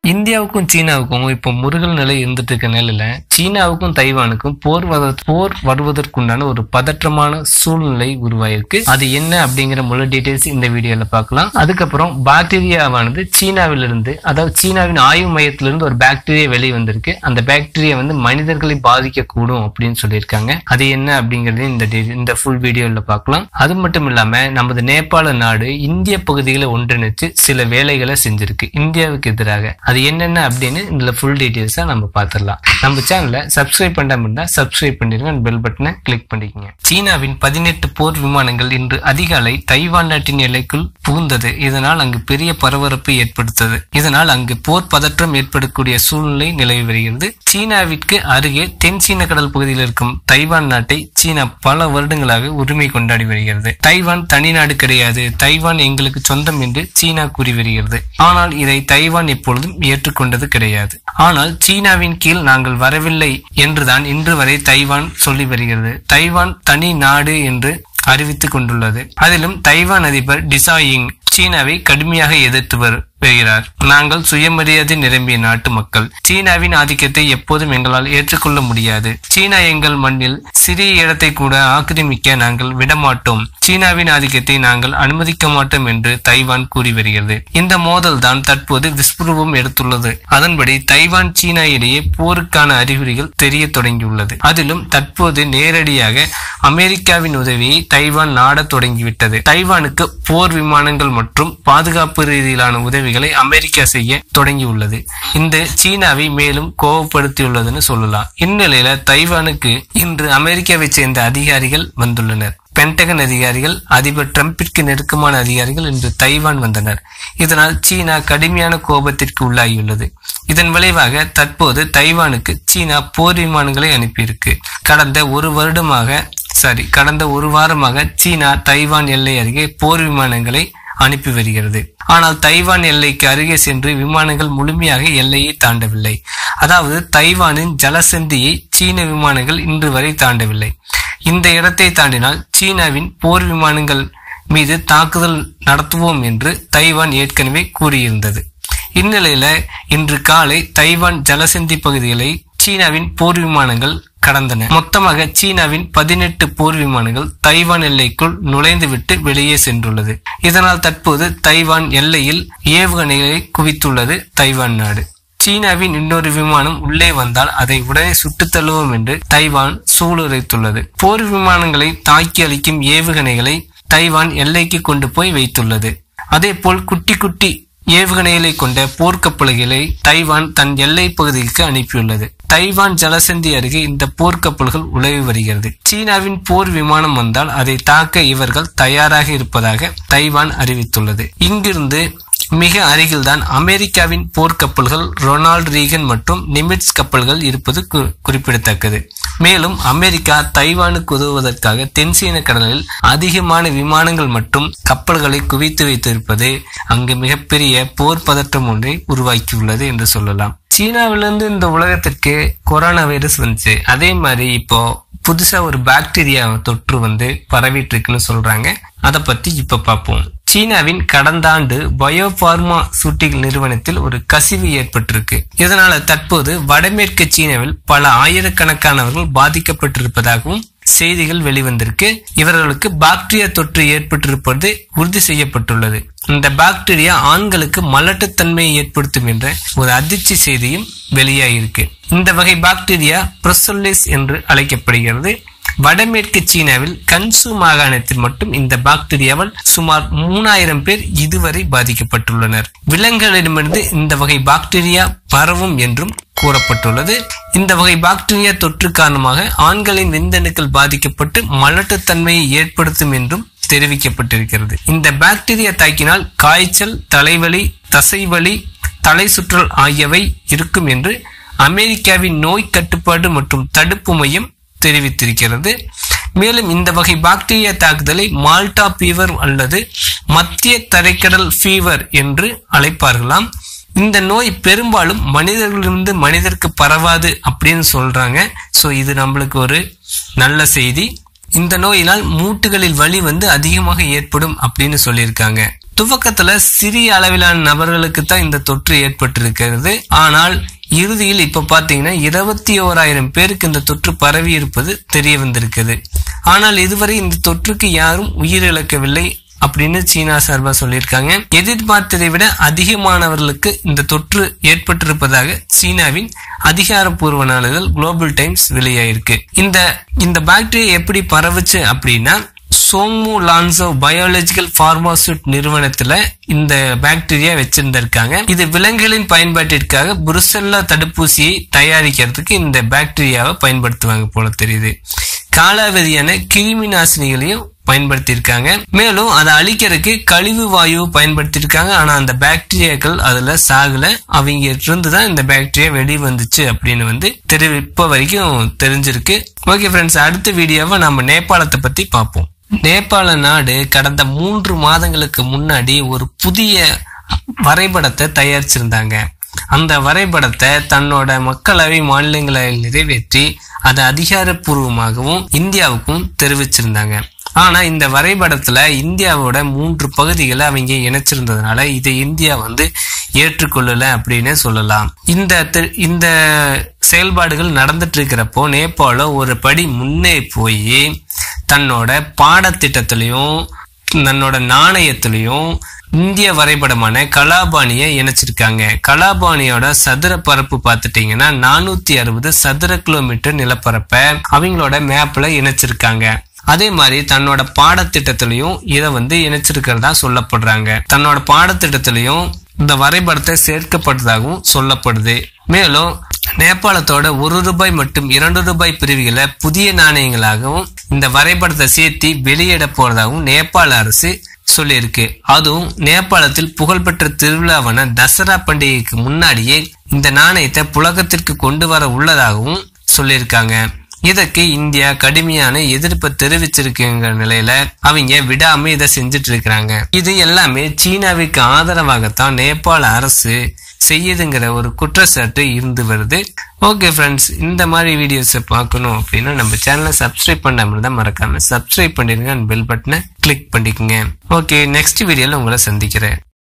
இந்தியாவுக்கும் சீனாவுக்கும் இப்போ முருகல் நிலை இருந்துட்டு இருக்க நிலையில சீனாவுக்கும் தைவானுக்கும் போர் வத போர் வருவதற்குண்டான ஒரு பதற்றமான சூழ்நிலை உருவாயிருக்கு அது என்ன அப்படிங்கிற முழு டீடைல்ஸ் இந்த வீடியோல பார்க்கலாம் அதுக்கப்புறம் பாக்டீரியாவானது சீனாவிலிருந்து அதாவது சீனாவின் ஆய்வு மையத்திலிருந்து ஒரு பாக்டீரியா வெளியே வந்திருக்கு அந்த பாக்டீரியா வந்து மனிதர்களை பாதிக்கக்கூடும் அப்படின்னு சொல்லியிருக்காங்க அது என்ன அப்படிங்கறது இந்த டி- இந்த ஃபுல் வீடியோல பார்க்கலாம் அது மட்டும் இல்லாம நமது நேபாள நாடு இந்திய பகுதிகளை ஒன்றிணைச்சு சில வேலைகளை செஞ்சிருக்கு இந்தியாவுக்கு எதிராக அது என்னென்ன அப்படின்னு இதுல ஃபுல் டீடைல்ஸா நம்ம பார்த்துடலாம் நம்ம சேனலை சப்ஸ்கிரைப் பண்ணாம இருந்தா சப்ஸ்கிரைப் பண்ணிருங்க பெல் பட்டனை கிளிக் பண்ணிக்கங்க சீனாவின் பதினெட்டு போர் விமானங்கள் இன்று அதிகாலை தைவான் நாட்டின் எல்லைக்குள் புகுந்தது இதனால் அங்கு பெரிய பரபரப்பு ஏற்படுத்தது இதனால் அங்கு போர் பதற்றம் ஏற்படக்கூடிய சூழ்நிலை நிலவி வருகிறது சீனாவிற்கு அருகே தென் சீன கடல் பகுதியில் இருக்கும் தைவான் நாட்டை சீனா பல வருடங்களாக உரிமை கொண்டாடி வருகிறது தைவான் தனி நாடு கிடையாது தைவான் எங்களுக்கு சொந்தம் என்று சீனா கூறி வருகிறது ஆனால் இதை தைவான் எப்பொழுதும் ஏற்றுக்கொண்டது கிடையாது ஆனால் சீனாவின் கீழ் நாங்கள் வரவில்லை என்றுதான் இன்று வரை தைவான் சொல்லி வருகிறது தைவான் தனி நாடு என்று அறிவித்துக் கொண்டுள்ளது அதிலும் தைவான் அதிபர் டிசாயிங் சீனாவை கடுமையாக எதிர்த்து வரு- வருகிறார் நாங்கள் சுயமரியாதை நிரம்பிய நாட்டு மக்கள் சீனாவின் ஆதிக்கத்தை எப்போதும் எங்களால் ஏற்றுக்கொள்ள முடியாது சீனா எங்கள் மண்ணில் சிறிய இடத்தை கூட ஆக்கிரமிக்க நாங்கள் விடமாட்டோம் சீனாவின் ஆதிக்கத்தை நாங்கள் அனுமதிக்க மாட்டோம் என்று தைவான் கூறி வருகிறது இந்த மோதல் தான் தற்போது விஸ்வரூபம் எடுத்துள்ளது அதன்படி தைவான் சீனா இடையே போருக்கான அறிகுறிகள் தெரிய தொடங்கியுள்ளது அதிலும் தற்போது நேரடியாக அமெரிக்காவின் உதவியை தைவான் நாடத் தொடங்கிவிட்டது தைவானுக்கு போர் விமானங்கள் மற்றும் பாதுகாப்பு ரீதியிலான உதவிகளை அமெரிக்கா செய்ய தொடங்கியுள்ளது இந்த சீனாவை மேலும் கோபப்படுத்தியுள்ளதுன்னு சொல்லலாம் இந்நிலையில தைவானுக்கு இன்று அமெரிக்காவை சேர்ந்த அதிகாரிகள் வந்துள்ளனர் பென்டகன் அதிகாரிகள் அதிபர் டிரம்பிற்கு நெருக்கமான அதிகாரிகள் இன்று தைவான் வந்தனர் இதனால் சீனா கடுமையான கோபத்திற்கு உள்ளாகியுள்ளது இதன் விளைவாக தற்போது தைவானுக்கு சீனா போர் விமானங்களை அனுப்பியிருக்கு கடந்த ஒரு வருடமாக சாரி கடந்த ஒரு வாரமாக சீனா தைவான் எல்லை அருகே போர் விமானங்களை அனுப்பி வருகிறது ஆனால் தைவான் எல்லைக்கு அருகே சென்று விமானங்கள் முழுமையாக எல்லையை தாண்டவில்லை அதாவது தைவானின் ஜலசந்தியை சீன விமானங்கள் இன்று வரை தாண்டவில்லை இந்த இடத்தை தாண்டினால் சீனாவின் போர் விமானங்கள் மீது தாக்குதல் நடத்துவோம் என்று தைவான் ஏற்கனவே கூறியிருந்தது இந்நிலையில இன்று காலை தைவான் ஜலசந்தி பகுதிகளை சீனாவின் போர் விமானங்கள் கடந்தன மொத்தமாக சீனாவின் பதினெட்டு போர் விமானங்கள் தைவான் எல்லைக்குள் நுழைந்துவிட்டு வெளியே சென்றுள்ளது இதனால் தற்போது தைவான் எல்லையில் ஏவுகணைகளை குவித்துள்ளது தைவான் நாடு சீனாவின் இன்னொரு விமானம் உள்ளே வந்தால் அதை உடனே சுட்டுத் தள்ளுவோம் என்று தைவான் சூளுரைத்துள்ளது போர் விமானங்களை தாக்கி அளிக்கும் ஏவுகணைகளை தைவான் எல்லைக்கு கொண்டு போய் வைத்துள்ளது அதேபோல் குட்டி குட்டி ஏவுகணைகளை கொண்ட போர்க்கப்பல்களை தைவான் தன் எல்லை பகுதிக்கு அனுப்பியுள்ளது தைவான் ஜலசந்தி அருகே இந்த போர்க்கப்பல்கள் உலவி வருகிறது சீனாவின் போர் விமானம் வந்தால் அதை தாக்க இவர்கள் தயாராக இருப்பதாக தைவான் அறிவித்துள்ளது இங்கிருந்து மிக அருகில்தான் அமெரிக்காவின் போர்க்கப்பல்கள் ரொனால்ட் ரீகன் மற்றும் நிமிட்ஸ் கப்பல்கள் இருப்பது கு- குறிப்பிடத்தக்கது மேலும் அமெரிக்கா தைவானுக்கு உதவுவதற்காக தென்சீன கடலில் அதிகமான விமானங்கள் மற்றும் கப்பல்களை குவித்து வைத்திருப்பது அங்கு மிகப்பெரிய போர் பதற்றம் ஒன்றை உருவாக்கியுள்ளது என்று சொல்லலாம் சீனாவிலிருந்து இந்த உலகத்திற்கு கொரோனா வைரஸ் வந்துச்சு அதே மாதிரி இப்போ புதுசா ஒரு பாக்டீரியா தொற்று வந்து பரவிட்டு இருக்குன்னு சொல்றாங்க அதை பத்தி இப்ப பார்ப்போம் சீனாவின் கடந்த ஆண்டு பயோபார்மா சூட்டிகள் நிறுவனத்தில் ஒரு கசிவு ஏற்பட்டிருக்கு இதனால தற்போது வடமேற்கு சீனாவில் பல ஆயிரக்கணக்கானவர்கள் பாதிக்கப்பட்டிருப்பதாகவும் செய்திகள் வெளிவந்திருக்கு இவர்களுக்கு பாக்டீரியா தொற்று ஏற்பட்டிருப்பது உறுதி செய்யப்பட்டுள்ளது இந்த பாக்டீரியா ஆண்களுக்கு மலட்டுத்தன்மையை ஏற்படுத்தும் என்ற ஒரு அதிர்ச்சி செய்தியும் வெளியாகியிருக்கு இந்த வகை பாக்டீரியா பிரசொல்லிஸ் என்று அழைக்கப்படுகிறது வடமேற்கு சீனாவில் கன்சு மாகாணத்தில் மட்டும் இந்த பாக்டீரியாவால் சுமார் மூணாயிரம் பேர் இதுவரை பாதிக்கப்பட்டுள்ளனர் விலங்குகளிடமிருந்து இந்த வகை பாக்டீரியா பரவும் என்றும் கூறப்பட்டுள்ளது இந்த வகை பாக்டீரியா தொற்று காரணமாக ஆண்களின் விந்தணுக்கள் பாதிக்கப்பட்டு மலட்டுத்தன்மையை ஏற்படுத்தும் என்றும் தெரிவிக்கப்பட்டிருக்கிறது இந்த பாக்டீரியா தாக்கினால் காய்ச்சல் தலைவலி தசைவலி தலை சுற்றல் ஆகியவை இருக்கும் என்று அமெரிக்காவின் நோய் கட்டுப்பாடு மற்றும் தடுப்பு மையம் தெரிவித்திருக்கிறது மேலும் இந்த வகை பாக்டீரியா தாக்குதலை மால்டா ஃபீவர் அல்லது மத்திய தரைக்கடல் ஃபீவர் என்று அழைப்பார்களாம் இந்த நோய் பெரும்பாலும் மனிதர்களிலிருந்து மனிதருக்கு பரவாது அப்படின்னு சொல்றாங்க சோ இது நம்மளுக்கு ஒரு நல்ல செய்தி இந்த நோயினால் மூட்டுகளில் வலி வந்து அதிகமாக ஏற்படும் அப்படின்னு சொல்லியிருக்காங்க துவக்கத்துல சிறிய அளவிலான நபர்களுக்கு தான் இந்த தொற்று ஏற்பட்டிருக்கிறது ஆனால் இறுதியில் இப்ப பாத்தீங்கன்னா இருபத்தி ஓராயிரம் பேருக்கு இந்த தொற்று பரவி இருப்பது தெரிய வந்திருக்குது ஆனால் இதுவரை இந்த தொற்றுக்கு யாரும் உயிரிழக்கவில்லை அப்படின்னு சீனா சார்பா சொல்லியிருக்காங்க எதிர்பார்த்ததை விட அதிகமானவர்களுக்கு இந்த தொற்று ஏற்பட்டிருப்பதாக சீனாவின் அதிகாரப்பூர்வ நாளிதழ் குளோபல் டைம்ஸ் வெளியாயிருக்கு இந்த இந்த பாக்டீரியா எப்படி பரவுச்சு அப்படின்னா சோமு லான்சோ பயாலஜிக்கல் பார்மாசூட் நிறுவனத்துல இந்த பாக்டீரியா வச்சிருந்திருக்காங்க இது விலங்குகளின் பயன்பாட்டிற்காக புருசெல்லா தடுப்பூசியை தயாரிக்கிறதுக்கு இந்த பாக்டீரியாவை பயன்படுத்துவாங்க போல தெரியுது காலாவதியான கிருமி நாசினிகளையும் பயன்படுத்தியிருக்காங்க மேலும் அதை அழிக்கிறதுக்கு கழிவு வாயு பயன்படுத்தியிருக்காங்க ஆனா அந்த பாக்டீரியாக்கள் அதுல சாகல அவங்க இருந்து தான் இந்த பாக்டீரியா வெளி வந்துச்சு அப்படின்னு வந்து தெரி இப்ப வரைக்கும் தெரிஞ்சிருக்கு ஓகே ஃப்ரெண்ட்ஸ் அடுத்த வீடியோவை நம்ம நேபாளத்தை பத்தி பார்ப்போம் நேபாள நாடு கடந்த மூன்று மாதங்களுக்கு முன்னாடி ஒரு புதிய வரைபடத்தை தயாரிச்சிருந்தாங்க அந்த வரைபடத்தை தன்னோட மக்களவை மாநிலங்களை நிறைவேற்றி அதை அதிகாரப்பூர்வமாகவும் இந்தியாவுக்கும் தெரிவிச்சிருந்தாங்க ஆனா இந்த வரைபடத்துல இந்தியாவோட மூன்று பகுதிகளை அவங்க இணைச்சிருந்ததுனால இதை இந்தியா வந்து ஏற்றுக்கொள்ளல அப்படின்னு சொல்லலாம் இந்த இந்த செயல்பாடுகள் நடந்துட்டு இருக்கிறப்போ நேபாளம் ஒரு படி முன்னே போய் தன்னோட பாடத்திட்டத்திலையும் தன்னோட நாணயத்திலையும் இந்திய வரைபடமான கலாபாணியை இணைச்சிருக்காங்க கலாபாணியோட சதுர பரப்பு பார்த்துட்டீங்கன்னா நானூத்தி அறுபது சதுர கிலோமீட்டர் நிலப்பரப்பை அவங்களோட மேப்ல இணைச்சிருக்காங்க அதே மாதிரி தன்னோட பாடத்திட்டத்திலையும் இதை வந்து இணைச்சிருக்கிறதா சொல்லப்படுறாங்க தன்னோட பாடத்திட்டத்திலையும் இந்த வரைபடத்தை சேர்க்கப்பட்டதாகவும் சொல்லப்படுது மேலும் நேபாளத்தோட ஒரு ரூபாய் மற்றும் இரண்டு ரூபாய் பிரிவுகளை புதிய நாணயங்களாகவும் இந்த வரைபடத்தை சேர்த்து வெளியிட போறதாகவும் நேபாள அரசு சொல்லியிருக்கு அதுவும் நேபாளத்தில் புகழ்பெற்ற திருவிழாவான தசரா பண்டிகைக்கு முன்னாடியே இந்த நாணயத்தை புழக்கத்திற்கு கொண்டு வர உள்ளதாகவும் சொல்லியிருக்காங்க இதற்கு இந்தியா கடுமையான எதிர்ப்பை தெரிவிச்சிருக்குங்கிற நிலையில அவங்க விடாம இதை செஞ்சுட்டு இருக்கிறாங்க இது எல்லாமே சீனாவுக்கு ஆதரவாகத்தான் நேபாள அரசு செய்யுதுங்கிற ஒரு குற்றச்சாட்டு இருந்து வருது ஓகே ஃப்ரெண்ட்ஸ் இந்த மாதிரி வீடியோஸை பார்க்கணும் அப்படின்னா நம்ம சேனலை சப்ஸ்கிரைப் பண்ணாம இருந்தால் மறக்காம சப்ஸ்கிரைப் பண்ணிருங்க அண்ட் பெல் பட்டனை கிளிக் பண்ணிக்கோங்க ஓகே நெக்ஸ்ட் வீடியோல உங்களை சந்திக்கிறேன்